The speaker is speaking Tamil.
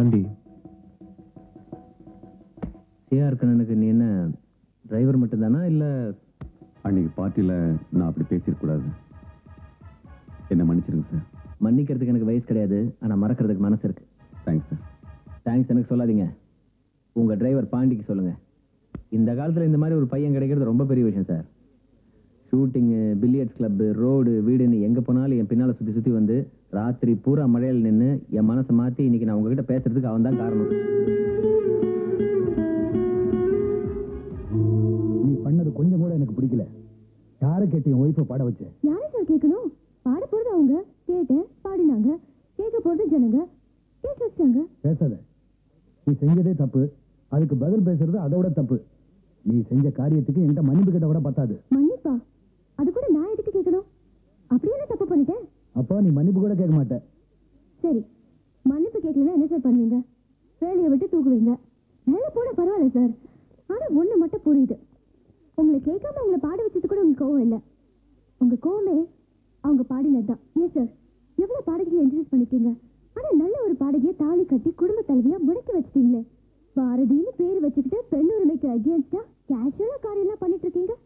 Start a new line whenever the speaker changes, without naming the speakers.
பாண்டி
சிஆர் கண்ணனுக்கு நீ என்ன டிரைவர் மட்டும்தானா இல்ல
அன்னைக்கு பார்ட்டியில் நான் அப்படி பேசியிருக்கூடாது என்ன மன்னிச்சிருங்க சார்
மன்னிக்கிறதுக்கு எனக்கு வயசு கிடையாது ஆனா மறக்கிறதுக்கு மனசு இருக்கு
தேங்க்ஸ் சார்
தேங்க்ஸ் எனக்கு சொல்லாதீங்க உங்க டிரைவர் பாண்டிக்கு சொல்லுங்க இந்த காலத்துல இந்த மாதிரி ஒரு பையன் கிடைக்கிறது ரொம்ப பெரிய விஷயம் sir shooting billiards club road வீடுன்னு எங்க போனாலும் என் பின்னால சுத்தி சுத்தி வந்து ராத்திரி பூரா மழையில் நின்று என் மனசை மாத்தி இன்னைக்கு நான் உங்ககிட்ட பேசுறதுக்கு அவன் தான் காரணம்
நீ பண்ணது கொஞ்சம் கூட எனக்கு பிடிக்கல யாரை கேட்டு என் ஒய்ஃபை பாட வச்ச
யாரை சார் கேட்கணும் பாட போறது அவங்க கேட்டேன் பாடினாங்க கேட்க போறது ஜனங்க கேட்க வச்சாங்க
பேசாத நீ செஞ்சதே தப்பு அதுக்கு பதில் பேசுறது அதோட தப்பு நீ செஞ்ச காரியத்துக்கு என்கிட்ட மன்னிப்பு கிட்ட கூட பத்தாது
மன்னிப்பா அது கூட நான் எதுக்கு கேட்கணும் அப்படியே என்ன தப்பு பண்ணிட்டேன்
அப்போ நீ மன்னிப்பு கூட கேட்க மாட்ட
சரி மன்னிப்பு கேட்கலன்னா என்ன சார் பண்ணுவீங்க வேலையை விட்டு தூக்குவீங்க வேலை போட பரவாயில்ல சார் ஆனா ஒண்ணு மட்டும் புரியுது உங்களை கேட்காம உங்களை பாட வச்சது கூட உங்களுக்கு கோவம் இல்லை உங்க கோவமே அவங்க பாடினது தான் ஏன் சார் எவ்வளவு பாடகிகளை இன்ட்ரடியூஸ் பண்ணிருக்கீங்க ஆனா நல்ல ஒரு பாடகியை தாலி கட்டி குடும்ப தலைவியா முடக்கி வச்சிட்டீங்களே பாரதின்னு பேர் வச்சுக்கிட்டு பெண் உரிமைக்கு அகேன்ஸ்டா கேஷுவலா காரியம்லாம் பண்ணிட்டு இருக்கீங்க